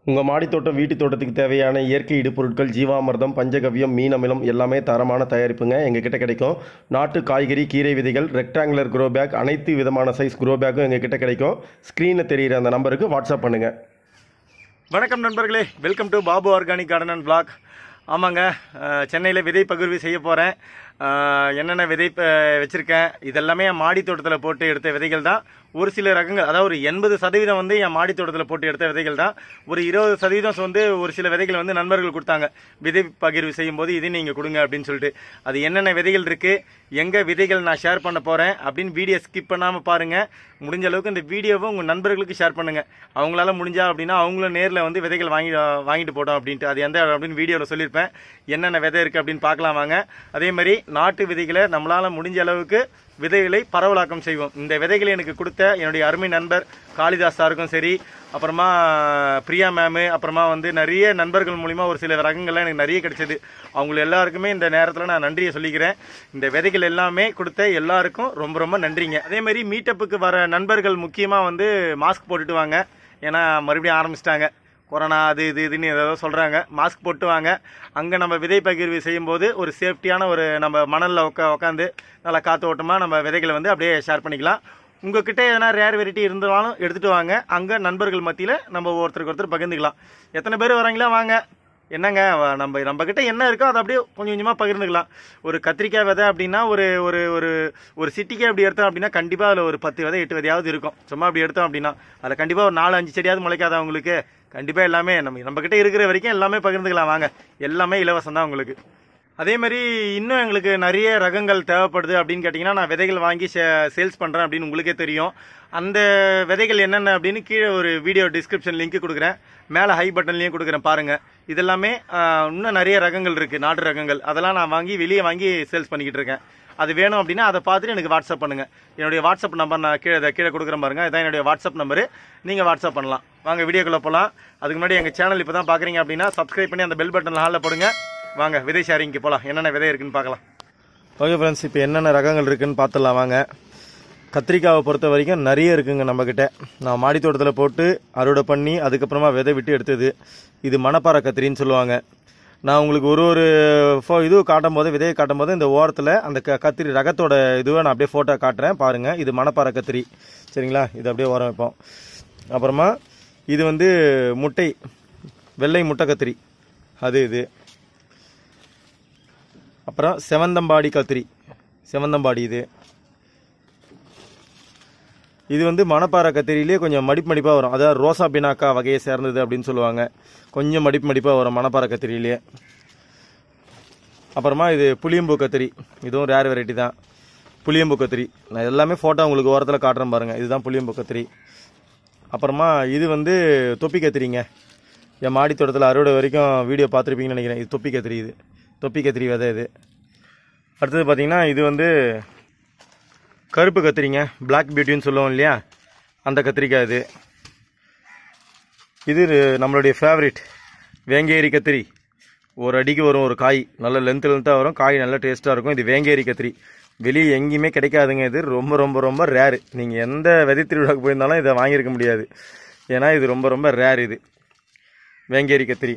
உங்கள் மாடித்தோட்டம் வீட்டு தோட்டத்துக்கு தேவையான இயற்கை இடுபொருட்கள் ஜீவாமிர்தம் பஞ்சகவ்யம் மீன் அமிலம் எல்லாமே தரமான தயாரிப்புங்க எங்ககிட்ட கிடைக்கும் நாட்டு காய்கறி கீரை விதைகள் ரெக்டாங்குலர் க்ரோ பேக் அனைத்து விதமான சைஸ் க்ரோ பேக்கும் எங்ககிட்ட கிடைக்கும் ஸ்க்ரீனில் தெரிகிற அந்த நம்பருக்கு வாட்ஸ்அப் பண்ணுங்கள் வணக்கம் நண்பர்களே welcome to Babu organic garden and blog ஆமாங்க சென்னையில் விதை பகிர்வு செய்ய போகிறேன் என்னென்ன விதை ப- வச்சிருக்கேன் இதெல்லாமே என் மாடி தோட்டத்தில் போட்டு எடுத்த விதைகள் தான் ஒரு சில ரகங்கள் அதாவது ஒரு எண்பது சதவீதம் வந்து என் மாடி தோட்டத்தில் போட்டு எடுத்த விதைகள் தான் ஒரு இருபது சதவீதம் வந்து ஒரு சில விதைகள் வந்து நண்பர்கள் கொடுத்தாங்க விதை பகிர்வு செய்யும் போது இது நீங்கள் கொடுங்க அப்படின்னு சொல்லிட்டு அது என்னென்ன விதைகள் இருக்குது எங்கே விதைகள் நான் ஷேர் பண்ண போகிறேன் அப்படின்னு வீடியோ ஸ்கிப் பண்ணாமல் பாருங்கள் முடிஞ்ச அளவுக்கு இந்த வீடியோவை உங்கள் நண்பர்களுக்கு ஷேர் பண்ணுங்கள் அவங்களால முடிஞ்சா அப்படின்னா அவங்களும் நேரில் வந்து விதைகள் வாங்கி வாங்கிட்டு போட்டோம் அப்படின்ட்டு அது எந்த இடம் அப்படின்னு வீடியோவில் சொல்லியிருப்பேன் என்னென்ன விதை இருக்குது அப்படின்னு பார்க்கலாம் வாங்க அதே மாதிரி நாட்டு விதைகளை நம்மளால் முடிஞ்ச அளவுக்கு விதைகளை பரவலாக்கம் செய்வோம் இந்த விதைகளை எனக்கு கொடுத்த என்னுடைய அருமை நண்பர் காளிதாஸ் சாருக்கும் சரி அப்புறமா பிரியா மேமு அப்புறமா வந்து நிறைய நண்பர்கள் மூலிமா ஒரு சில ரகங்கள்லாம் எனக்கு நிறைய கிடைச்சது அவங்க எல்லாருக்குமே இந்த நேரத்தில் நான் நன்றியை சொல்லிக்கிறேன் இந்த விதைகள் எல்லாமே கொடுத்த எல்லாருக்கும் ரொம்ப ரொம்ப நன்றிங்க அதே மாதிரி மீட்டப்புக்கு வர நண்பர்கள் முக்கியமாக வந்து மாஸ்க் போட்டுட்டு வாங்க ஏன்னா மறுபடியும் ஆரம்பிச்சிட்டாங்க கொரோனா அது இது இதுன்னு ஏதோ சொல்கிறாங்க மாஸ்க் போட்டு வாங்க அங்கே நம்ம விதை பகிர்வு செய்யும்போது ஒரு சேஃப்டியான ஒரு நம்ம மணலில் உட்கா உட்காந்து நல்லா காற்று ஓட்டமாக நம்ம விதைகளை வந்து அப்படியே ஷேர் பண்ணிக்கலாம் உங்ககிட்ட எதனா ரேர் வெரைட்டி இருந்தாலும் எடுத்துகிட்டு வாங்க அங்கே நண்பர்கள் மத்தியில் நம்ம ஒருத்தருக்கு ஒருத்தர் பகிர்ந்துக்கலாம் எத்தனை பேர் வராங்களா வாங்க என்னங்க வ- நம்ம நம்ம கிட்ட என்ன இருக்கோ அதை அப்படியே கொஞ்சம் கொஞ்சமாக பகிர்ந்துக்கலாம் ஒரு கத்திரிக்காய் விதை அப்படின்னா ஒரு ஒரு ஒரு ஒரு சிட்டிக்கே அப்படி எடுத்தோம் அப்படின்னா கண்டிப்பாக அதில் ஒரு பத்து விதை எட்டு விதையாவது இருக்கும் சும்மா அப்படி எடுத்தோம் அப்படின்னா அதில் கண்டிப்பாக ஒரு நாலு அஞ்சு செடியாவது முளைக்காதா உங்களுக்கு கண்டிப்பாக எல்லாமே நம்ம நம்ம கிட்ட இருக்கிற வரைக்கும் எல்லாமே பகிர்ந்துக்கலாம் வாங்க எல்லாமே இலவசம் தான் உங்களுக்கு அதே மாதிரி இன்னும் எங்களுக்கு நிறைய ரகங்கள் தேவைப்படுது அப்படின்னு கேட்டிங்கன்னா நான் விதைகள் வாங்கி சேல்ஸ் பண்ணுறேன் அப்படின்னு உங்களுக்கே தெரியும் அந்த விதைகள் என்னென்ன அப்படின்னு கீழே ஒரு வீடியோ டிஸ்கிரிப்ஷன் லிங்க் கொடுக்குறேன் மேலே ஹை பட்டன்லேயும் கொடுக்குறேன் பாருங்கள் இதெல்லாமே ஆஹ், இன்னும் நிறைய ரகங்கள் இருக்குது நாட்டு ரகங்கள் அதெல்லாம் நான் வாங்கி வெளியே வாங்கி சேல்ஸ் பண்ணிக்கிட்டு இருக்கேன் அது வேணும் அப்படின்னா அதை பார்த்துட்டு எனக்கு வாட்ஸ்அப் பண்ணுங்கள் என்னுடைய வாட்ஸ்அப் நம்பர் நான் கீழே இதை கீழே கொடுக்குறேன் பாருங்கள் இதான் என்னுடைய வாட்ஸ்அப் நம்பரு நீங்கள் வாட்ஸ்அப் பண்ணலாம் வாங்க வீடியோக்குள்ளே போகலாம் அதுக்கு முன்னாடி எங்கள் சேனல் இப்போ தான் பார்க்குறீங்க அப்படின்னா சப்ஸ்கிரைப் பண்ணி அந்த பெல் பட்டன் ஹாலில் போடுங்க வாங்க விதை ஷேரிங்க்கு போகலாம் என்னென்ன விதை இருக்குன்னு பார்க்கலாம் ஓகே ஃப்ரெண்ட்ஸ் இப்போ என்னென்ன ரகங்கள் இருக்குன்னு பார்த்துடலாம் வாங்க கத்திரிக்காவை பொறுத்த வரைக்கும் நிறைய இருக்குங்க நம்மக்கிட்ட நான் மாடி தோட்டத்தில் போட்டு அறுவடை பண்ணி அதுக்கப்புறமா விதை விட்டு எடுத்தது இது மணப்பாறை கத்திரின்னு சொல்லுவாங்க நான் உங்களுக்கு ஒரு ஒரு ஃபோ இது காட்டும் போது விதையை காட்டும் போது இந்த ஓரத்தில் அந்த க கத்திரி ரகத்தோட இதுவை நான் அப்படியே ஃபோட்டோ காட்டுறேன் பாருங்கள் இது மணப்பாறை கத்திரி சரிங்களா இது அப்படியே ஓரம் வைப்போம் அப்புறமா இது வந்து முட்டை வெள்ளை முட்டை கத்திரி அது இது அப்புறம் செவந்தம்பாடி கத்திரி செவந்தம்பாடி இது இது வந்து மணப்பாறை கத்திரியிலே கொஞ்சம் மடிப்பு மடிப்பாக வரும் அதாவது ரோசா பினாக்கா வகையை சேர்ந்தது அப்படின்னு சொல்லுவாங்க கொஞ்சம் மடிப்பு மடிப்பாக வரும் மணப்பாறை கத்திரியிலே அப்புறமா இது புளியம்பூ கத்திரி இதுவும் ரேர் வெரைட்டி தான் புளியம்பூ கத்திரி நான் எல்லாமே ஃபோட்டோ உங்களுக்கு ஓரத்தில் காட்டுறேன் பாருங்கள் இதுதான் புளியம்பூ கத்திரி அப்புறமா இது வந்து தொப்பி கத்திரிங்க என் மாடி தோட்டத்தில் அறுவடை வரைக்கும் வீடியோ பார்த்துருப்பீங்கன்னு நினைக்கிறேன் இது தொப்பி கத்திரி இது தொப்பி கத்திரி விதை இது அடுத்தது பார்த்தீங்கன்னா இது வந்து கருப்பு கத்திரிங்க Black பியூட்டின்னு சொல்லுவோம் இல்லையா அந்த கத்திரிக்காய் இது இது நம்மளுடைய ஃபேவரட் வேங்கேரி கத்திரி ஒரு அடிக்கு வரும் ஒரு காய் நல்ல லென்த் லென்த்தாக வரும் காய் நல்ல டேஸ்ட்டாக இருக்கும் இது வேங்கேரி கத்திரி வெளியே எங்கேயுமே கிடைக்காதுங்க இது ரொம்ப ரொம்ப ரொம்ப ரேரு நீங்கள் எந்த விதை திருவிழாக்கு போயிருந்தாலும் இதை வாங்கியிருக்க முடியாது ஏன்னா இது ரொம்ப ரொம்ப ரேர் இது வேங்கேரி கத்திரி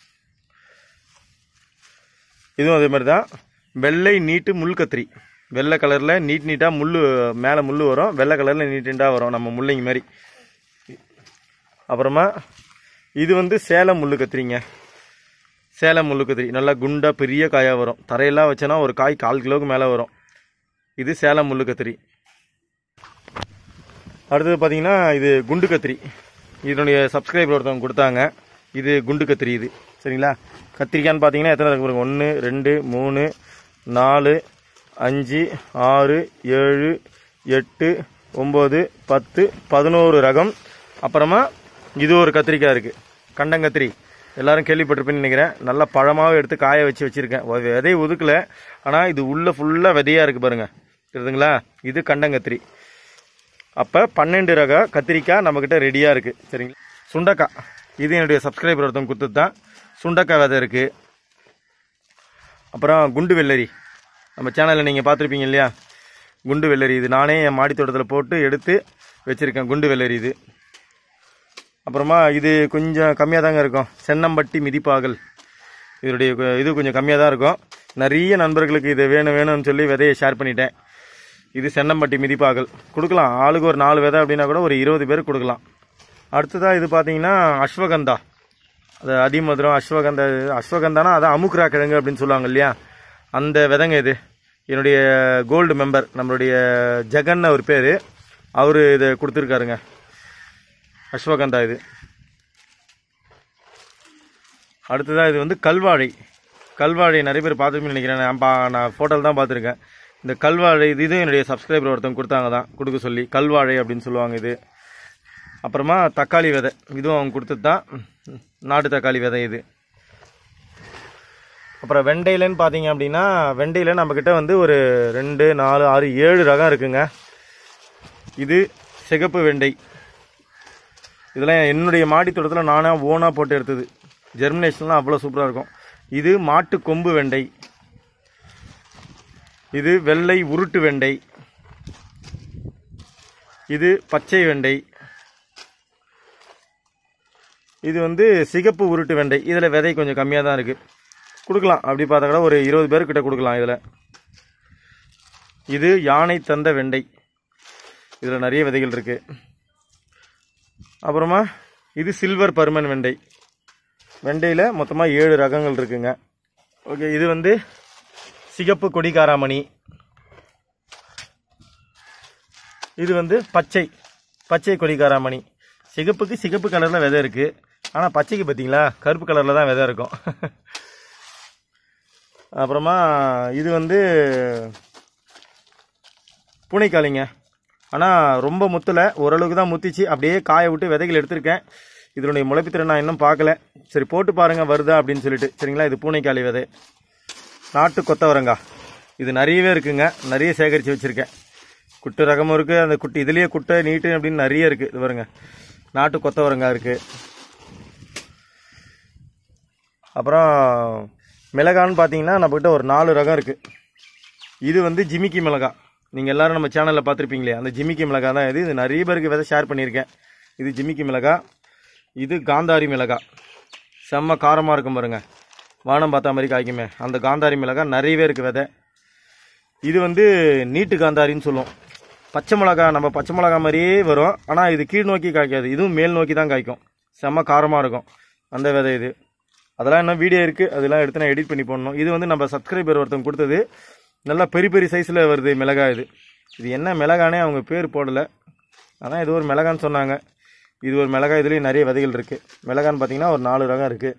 இதுவும் அதே மாதிரி தான் வெள்ளை நீட்டு முள் கத்திரி வெள்ளை கலரில் நீட் நீட்டாக முள் மேலே முள் வரும் வெள்ளை கலரில் நீட் நீட்டாக வரும் நம்ம முள்ளைங்க மாதிரி அப்புறமா இது வந்து சேலம் முள் கத்திரிங்க சேலம் முள் கத்திரி நல்லா குண்டா பெரிய காயாக வரும் தரையெல்லாம் வச்சோன்னா ஒரு காய் கால் கிலோவுக்கு மேலே வரும் இது சேலம் முள் கத்திரி அடுத்தது பார்த்தீங்கன்னா இது குண்டு கத்திரி இதனுடைய சப்ஸ்கிரைபர் ஒருத்தவங்க கொடுத்தாங்க இது குண்டு கத்திரி இது சரிங்களா கத்திரிக்கான்னு பார்த்தீங்கன்னா எத்தனை இருக்கு பாருங்க ஒன்று ரெண்டு மூணு நாலு அஞ்சு ஆறு ஏழு எட்டு ஒம்பது பத்து பதினோரு ரகம் அப்புறமா இது ஒரு கத்திரிக்காய் இருக்குது கண்டங்கத்திரி எல்லாரும் கேள்விப்பட்டிருப்பேன்னு நினைக்கிறேன் நல்லா பழமாவே எடுத்து காய வச்சு வச்சுருக்கேன் விதை ஒதுக்கல ஆனால் இது உள்ள ஃபுல்லாக விதையாக இருக்குது பாருங்கள் தெரியுதுங்களா இது கண்டங்கத்திரி அப்போ பன்னெண்டு ரக கத்திரிக்காய் நம்மக்கிட்ட ரெடியாக இருக்குது சரிங்களா சுண்டக்காய் இது என்னுடைய சப்ஸ்கிரைபர் ஒருத்தவங்க கொடுத்தது தான் சுண்டக்காய் விதை இருக்குது அப்புறம் குண்டு வெள்ளரி நம்ம சேனலில் நீங்கள் பார்த்துருப்பீங்க இல்லையா குண்டு வெள்ளரி இது நானே என் மாடி தோட்டத்தில் போட்டு எடுத்து வச்சுருக்கேன் குண்டு வெள்ளரி இது அப்புறமா இது கொஞ்சம் கம்மியாக தாங்க இருக்கும் சென்னம்பட்டி மிதிப்பாகல் இதனுடைய கொ- இது கொஞ்சம் கம்மியாக தான் இருக்கும் நிறைய நண்பர்களுக்கு இது வேணும் வேணும்னு சொல்லி விதையை ஷேர் பண்ணிட்டேன் இது சென்னம்பட்டி மிதிப்பாகல் கொடுக்கலாம் ஆளுக்கு ஒரு நாலு விதை அப்படின்னா கூட ஒரு இருபது பேர் கொடுக்கலாம் அடுத்ததாக இது பார்த்தீங்கன்னா அஸ்வகந்தா அது அதிமதுரம் அஸ்வகந்தா அஸ்வகந்தானா அதான் அமுக்குரா கிழங்கு அப்படின்னு சொல்லுவாங்க இல்லையா அந்த விதைங்க இது என்னுடைய கோல்டு மெம்பர் நம்மளுடைய ஜெகன் அவர் பேர் அவர் இதை கொடுத்துருக்காருங்க அஸ்வகந்தா இது அடுத்ததாக இது வந்து கல்வாழை கல்வாழை நிறைய பேர் பார்த்துருப்பீங்கன்னு நினைக்கிறேன் நான் பா நான் ஃபோட்டோவில் தான் பார்த்துருக்கேன் இந்த கல்வாழை இது இதுவும் என்னுடைய சப்ஸ்கிரைபர் ஒருத்தவங்க கொடுத்தாங்க தான் கொடுக்க சொல்லி கல்வாழை அப்படின்னு சொல்லுவாங்க இது அப்புறமா தக்காளி விதை இதுவும் அவங்க கொடுத்தது தான் நாட்டு தக்காளி விதை இது அப்புறம் வெண்டையிலன்னு பார்த்தீங்க அப்படின்னா வெண்டையில் நம்மக்கிட்ட வந்து ஒரு ரெண்டு நாலு ஆறு ஏழு ரகம் இருக்குங்க இது சிகப்பு வெண்டை இதெல்லாம் என்னுடைய மாடி தோட்டத்தில் நானாக ஓனாக போட்டு எடுத்தது ஜெர்மினேஷன்லாம் அவ்வளோ சூப்பராக இருக்கும் இது மாட்டு கொம்பு வெண்டை இது வெள்ளை உருட்டு வெண்டை இது பச்சை வெண்டை இது வந்து சிகப்பு உருட்டு வெண்டை இதில் விதை கொஞ்சம் கம்மியாக தான் இருக்குது கொடுக்கலாம் அப்படி பார்த்தா கூட ஒரு இருபது பேர்கிட்ட கொடுக்கலாம் இதில் இது யானை தந்த வெண்டை இதில் நிறைய விதைகள் இருக்குது அப்புறமா இது சில்வர் பருமன் வெண்டை வெண்டையில் மொத்தமாக ஏழு ரகங்கள் இருக்குங்க ஓகே இது வந்து சிகப்பு கொடிகாராமணி இது வந்து பச்சை பச்சை கொடிகாராமணி சிகப்புக்கு சிகப்பு கலரில் விதை இருக்குது ஆனால் பச்சைக்கு பார்த்தீங்களா கருப்பு கலரில் தான் விதை இருக்கும் அப்புறமா இது வந்து பூனைக்காளிங்க ஆனால் ரொம்ப முத்தலை ஓரளவுக்கு தான் முத்திச்சு அப்படியே காய விட்டு விதைகள் எடுத்திருக்கேன் இதனுடைய முளைப்புத்திறன் நான் இன்னும் பார்க்கல சரி போட்டு பாருங்க வருதா அப்படின்னு சொல்லிட்டு சரிங்களா இது பூனைக்காளி விதை நாட்டு கொத்தவரங்காய் இது நிறையவே இருக்குங்க நிறைய சேகரித்து வச்சுருக்கேன் குட்டு ரகமும் இருக்குது அந்த குட்டி இதுலேயே குட்டை நீட்டு அப்படின்னு நிறைய இருக்குது இது பாருங்க நாட்டு கொத்தவரங்காய் இருக்குது அப்புறம் மிளகான்னு பார்த்தீங்கன்னா நம்மக்கிட்ட ஒரு நாலு ரகம் இருக்குது இது வந்து ஜிமிக்கி மிளகாய் நீங்கள் எல்லாரும் நம்ம சேனலில் பார்த்துருப்பீங்களே அந்த ஜிமிக்கி மிளகாய் தான் இது இது நிறைய பேருக்கு விதை ஷேர் பண்ணியிருக்கேன் இது ஜிமிக்கி மிளகாய் இது காந்தாரி மிளகாய் செம்ம காரமாக இருக்கும் பாருங்க வானம் பார்த்தா மாதிரி காய்க்குமே அந்த காந்தாரி மிளகாய் நிறையவே இருக்குது விதை இது வந்து நீட்டு காந்தாரின்னு சொல்லுவோம் பச்சை மிளகாய் நம்ம பச்சை மிளகாய் மாதிரியே வரும் ஆனால் இது கீழ் நோக்கி காய்க்காது இதுவும் மேல் நோக்கி தான் காய்க்கும் செம்ம காரமாக இருக்கும் அந்த விதை இது அதெல்லாம் இன்னும் வீடியோ இருக்குது அதெல்லாம் எடுத்து நான் எடிட் பண்ணி போடணும் இது வந்து நம்ம சப்ஸ்கிரைபர் ஒருத்தவங்க கொடுத்தது நல்லா பெரிய பெரிய சைஸில் வருது மிளகாய் இது இது என்ன மிளகானே அவங்க பேர் போடலை அதான் இது ஒரு மிளகான்னு சொன்னாங்க இது ஒரு மிளகாய் இதுலேயும் நிறைய விதைகள் இருக்குது மிளகான்னு பார்த்தீங்கன்னா ஒரு நாலு ரகம் இருக்குது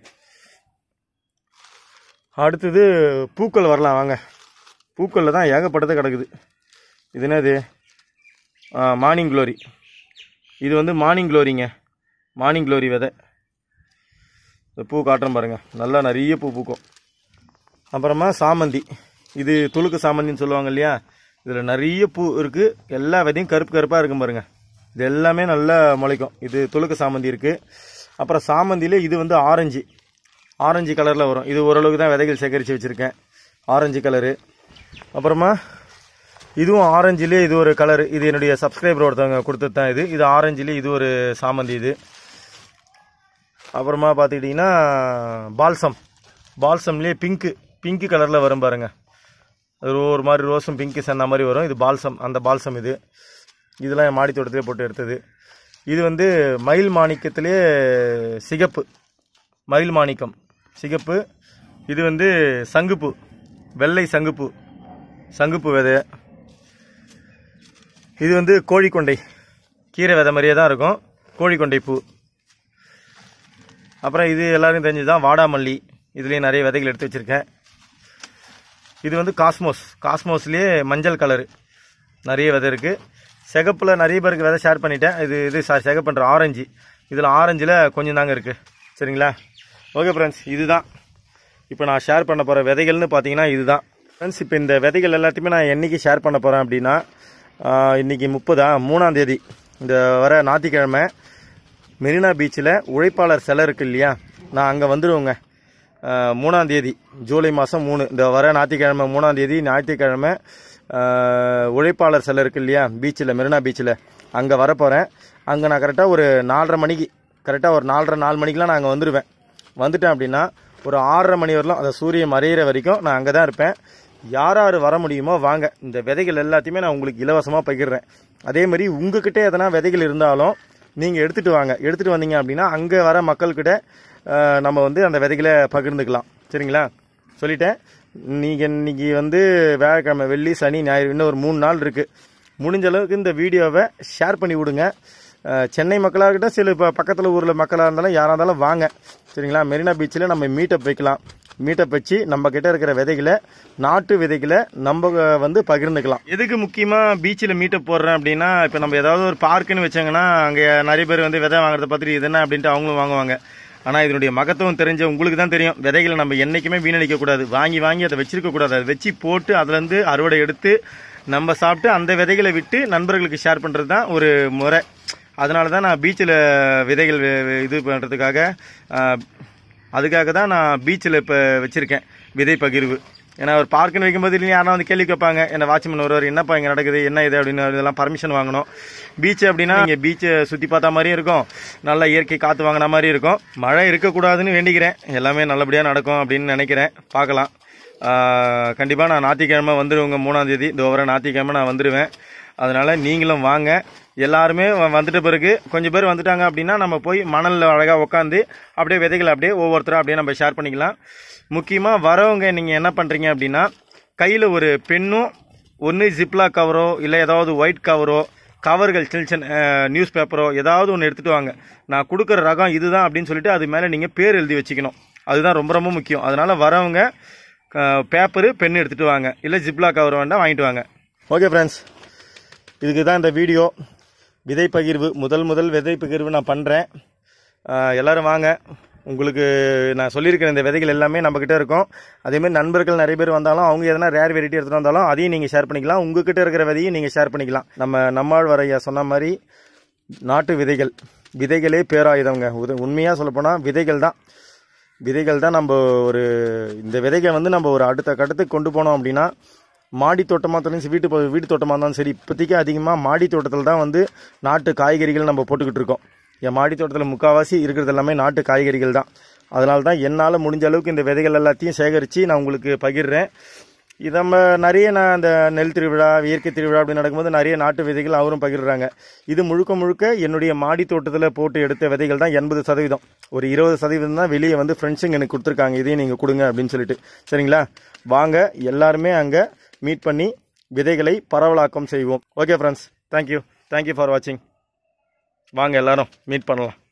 அடுத்தது பூக்கள் வரலாம் வாங்க பூக்களில் தான் ஏகப்பட்டது கிடக்குது இது என்னது மார்னிங் க்ளோரி இது வந்து மார்னிங் க்ளோரிங்க மார்னிங் க்ளோரி விதை இந்த பூ காட்டுறேன் பாருங்க நல்லா நிறைய பூ பூக்கும் அப்புறமா சாமந்தி இது துளுக்கு சாமந்தின்னு சொல்லுவாங்க இல்லையா இதில் நிறைய பூ இருக்குது எல்லா விதையும் கருப்பு கருப்பாக இருக்கும் பாருங்க இது எல்லாமே நல்லா முளைக்கும் இது துளுக்கு சாமந்தி இருக்குது அப்புறம் சாமந்தியில் இது வந்து ஆரஞ்சு ஆரஞ்சு கலரில் வரும் இது ஓரளவுக்கு தான் விதைகள் சேகரித்து வச்சுருக்கேன் ஆரஞ்சு கலரு அப்புறமா இதுவும் ஆரஞ்சிலே இது ஒரு கலர் இது என்னுடைய சப்ஸ்கிரைபர் ஒருத்தவங்க கொடுத்தது தான் இது இது ஆரஞ்சிலே இது ஒரு சாமந்தி இது அப்புறமா பார்த்துக்கிட்டிங்கன்னா பால்சம் பால்சம்லேயே பிங்க்கு பிங்க்கு கலரில் வரும் பாருங்க அது ஒரு மாதிரி ரோஸும் பிங்க்கு சேர்ந்த மாதிரி வரும் இது பால்சம் அந்த பால்சம் இது இதெல்லாம் என் மாடி தோட்டத்திலே போட்டு எடுத்தது இது வந்து மயில் மாணிக்கத்திலே சிகப்பு மயில் மாணிக்கம் சிகப்பு இது வந்து சங்குப்பூ வெள்ளை சங்குப்பூ சங்குப்பூ விதை இது வந்து கோழிக்கொண்டை கீரை விதை மாதிரியே தான் இருக்கும் கோழிக்கொண்டை பூ அப்புறம் இது எல்லாருக்கும் தெரிஞ்சது தான் வாடாமல்லி இதுலேயும் நிறைய விதைகள் எடுத்து வச்சுருக்கேன் இது வந்து காஸ்மோஸ் காஸ்மோஸ்லேயே மஞ்சள் கலரு நிறைய விதை இருக்குது சிகப்பில் நிறைய பேருக்கு விதை ஷேர் பண்ணிட்டேன் இது இது சிகப்புன்ற ஆரஞ்சு இதில் ஆரஞ்சில் கொஞ்சம் தாங்க இருக்குது சரிங்களா ஓகே ஃப்ரெண்ட்ஸ் இதுதான் இப்போ நான் ஷேர் பண்ண போகிற விதைகள்னு பார்த்தீங்கன்னா இதுதான் ஃப்ரெண்ட்ஸ் இப்போ இந்த விதைகள் எல்லாத்தையுமே நான் என்னைக்கு ஷேர் பண்ண போகிறேன் அப்படின்னா ஆஹ், இன்னைக்கு முப்பதா மூணாம் தேதி இந்த வர ஞாயிற்றுக்கிழமை மெரினா பீச்சில் உழைப்பாளர் சிலை இருக்கு இல்லையா நான் அங்கே வந்துடுவேங்க ஆஹ், மூணாம் தேதி ஜூலை மாதம் மூணு இந்த வர ஞாயிற்றுக்கிழமை மூணாம் தேதி ஞாயிற்றுக்கிழமை ஆஹ், உழைப்பாளர் சிலை இருக்கு இல்லையா பீச்சில் மெரினா பீச்சில் அங்கே வரப்போகிறேன் அங்கே நான் கரெக்டாக ஒரு நாலரை மணிக்கு கரெக்டாக ஒரு நாலரை நாலு மணிக்கெலாம் நான் அங்கே வந்துடுவேன் வந்துட்டேன் அப்படின்னா ஒரு ஆறரை மணி வரலாம் அந்த சூரியன் மறையிற வரைக்கும் நான் அங்கே தான் இருப்பேன் யார் யார் வர முடியுமோ வாங்க இந்த விதைகள் எல்லாத்தையுமே நான் உங்களுக்கு இலவசமாக பகிர்றேன் அதே மாதிரி உங்ககிட்ட எதனா விதைகள் இருந்தாலும் நீங்கள் எடுத்துகிட்டு வாங்க எடுத்துகிட்டு வந்தீங்க அப்படின்னா அங்கே வர மக்கள்கிட்ட அஹ், நம்ம வந்து அந்த விதைகளை பகிர்ந்துக்கலாம் சரிங்களா சொல்லிட்டேன் நீங்கள் இன்னைக்கு வந்து வியாழக்கிழமை வெள்ளி சனி ஞாயிறு இன்னும் ஒரு மூணு நாள் இருக்குது முடிஞ்ச அளவுக்கு இந்த வீடியோவை ஷேர் பண்ணி விடுங்க அஹ், சென்னை மக்களாக இருக்கட்டும் சில இப்போ பக்கத்தில் ஊரில் மக்களாக இருந்தாலும் யாராக இருந்தாலும் வாங்க சரிங்களா மெரினா பீச்சில் நம்ம மீட்டப் வைக்கலாம் மீட்டப் வச்சு நம்ம கிட்ட இருக்கிற விதைகளை நாட்டு விதைகளை நம்ம அஹ், வந்து பகிர்ந்துக்கலாம் எதுக்கு முக்கியமாக பீச்சில் மீட்டப் போடுறேன் அப்படின்னா இப்போ நம்ம ஏதாவது ஒரு பார்க்குன்னு வச்சாங்கன்னா அங்கே நிறைய பேர் வந்து விதை வாங்குறத பார்த்துட்டு இது என்ன அப்படின்ட்டு அவங்களும் வாங்குவாங்க ஆனால் இதனுடைய மகத்துவம் தெரிஞ்ச உங்களுக்கு தான் தெரியும் விதைகளை நம்ம என்றைக்குமே வீணடிக்க கூடாது வாங்கி வாங்கி அதை வச்சிருக்க கூடாது அதை வச்சு போட்டு அதுலேருந்து அறுவடை எடுத்து நம்ம சாப்பிட்டு அந்த விதைகளை விட்டு நண்பர்களுக்கு ஷேர் பண்ணுறது தான் ஒரு முறை அதனால தான் நான் பீச்சில் விதைகள் வே- வே- இது பண்ணுறதுக்காக அதுக்காக தான் நான் பீச்சில் இப்போ வச்சுருக்கேன் விதை பகிர்வு ஏன்னா ஒரு பார்க்குன்னு வைக்கும்போது இல்லையா யாரும் வந்து கேள்வி கேட்பாங்க என்ன வாட்ச்மேன் வருவார் என்னப்பா இங்கே நடக்குது என்ன இது அப்படின்னு இதெல்லாம் பர்மிஷன் வாங்கணும் பீச் அப்படின்னா இங்கே பீச்சை சுற்றி பார்த்தா மாதிரியும் இருக்கும் நல்ல இயற்கை காற்று வாங்கின மாதிரி இருக்கும் மழை இருக்கக்கூடாதுன்னு வேண்டிக்கிறேன் எல்லாமே நல்லபடியாக நடக்கும் அப்படின்னு நினைக்கிறேன் பார்க்கலாம் கண்டிப்பாக நான் ஞாயிற்றுக்கிழமை வந்துடுவேங்க மூணாம் தேதி இந்த வர ஞாயிற்றுக்கிழமை நான் வந்துடுவேன் அதனால நீங்களும் வாங்க எல்லாருமே வ- வந்துட்ட பிறகு கொஞ்சம் பேர் வந்துட்டாங்க அப்படின்னா நம்ம போய் மணலில் அழகாக உட்காந்து அப்படியே விதைகளை அப்படியே ஒவ்வொருத்தரும் அப்படியே நம்ம ஷேர் பண்ணிக்கலாம் முக்கியமாக வரவங்க நீங்கள் என்ன பண்ணுறீங்க அப்படின்னா கையில் ஒரு பெண்ணும் ஒன்று ஜிப்லா கவரோ இல்லை ஏதாவது ஒயிட் கவரோ கவர்கள் சின்ன சின்ன நியூஸ் பேப்பரோ ஏதாவது ஒன்று எடுத்துகிட்டு வாங்க நான் கொடுக்குற ரகம் இதுதான் அப்படின்னு சொல்லிட்டு அது மேலே நீங்கள் பேர் எழுதி வச்சுக்கணும் அதுதான் ரொம்ப ரொம்ப முக்கியம் அதனால் வரவங்க பேப்பரு பென் எடுத்துகிட்டு வாங்க இல்லை ஜிப்லா கவர் வேண்டாம் வாங்கிட்டு வாங்க ஓகே ஃப்ரெண்ட்ஸ் இதுக்கு தான் இந்த வீடியோ விதை பகிர்வு முதல் முதல் விதை பகிர்வு நான் பண்ணுறேன் எல்லாரும் வாங்க உங்களுக்கு நான் சொல்லியிருக்கிற இந்த விதைகள் எல்லாமே நம்மக்கிட்ட இருக்கும் அதேமாதிரி நண்பர்கள் நிறைய பேர் வந்தாலும் அவங்க எதனா ரேர் வெரைட்டி எடுத்துகிட்டு வந்தாலும் அதையும் நீங்கள் ஷேர் பண்ணிக்கலாம் உங்ககிட்ட இருக்கிற விதையும் நீங்கள் ஷேர் பண்ணிக்கலாம் நம்ம நம்மாழ் வரைய சொன்ன மாதிரி நாட்டு விதைகள் விதைகளே பேராயுதங்க உண்மையாக சொல்லப்போனால் விதைகள் தான் விதைகள் தான் நம்ம ஒரு இந்த விதைகள் வந்து நம்ம ஒரு அடுத்த கட்டத்துக்கு கொண்டு போனோம் அப்படின்னா மாடி தோட்டமாக இருந்தாலும் சரி வீட்டு ப- வீட்டு தோட்டமாக இருந்தாலும் சரி இப்போதைக்கு அதிகமாக மாடி தோட்டத்தில் தான் வந்து நாட்டு காய்கறிகள் நம்ம போட்டுக்கிட்டு இருக்கோம் என் மாடி தோட்டத்தில் முக்கால்வாசி இருக்கிறது எல்லாமே நாட்டு காய்கறிகள் தான் அதனால தான் என்னால் முடிஞ்ச அளவுக்கு இந்த விதைகள் எல்லாத்தையும் சேகரித்து நான் உங்களுக்கு பகிர்றேன் இது நம்ம நிறைய நான் அந்த நெல் திருவிழா இயற்கை திருவிழா அப்படி நடக்கும்போது நிறைய நாட்டு விதைகள் அவரும் பகிர்றாங்க இது முழுக்க முழுக்க என்னுடைய மாடி தோட்டத்தில் போட்டு எடுத்த விதைகள் தான் எண்பது சதவீதம் ஒரு இருபது சதவீதம் தான் வெளியே வந்து ஃப்ரெண்ட்ஸுங்க எனக்கு கொடுத்துருக்காங்க இதையும் நீங்கள் கொடுங்க அப்படின்னு சொல்லிட்டு சரிங்களா வாங்க எல்லாருமே அங்கே மீட் பண்ணி விதைகளை பரவலாக்கம் செய்வோம் okay friends thank you thank you for வாட்சிங் வாங்க எல்லாரும் மீட் பண்ணலாம்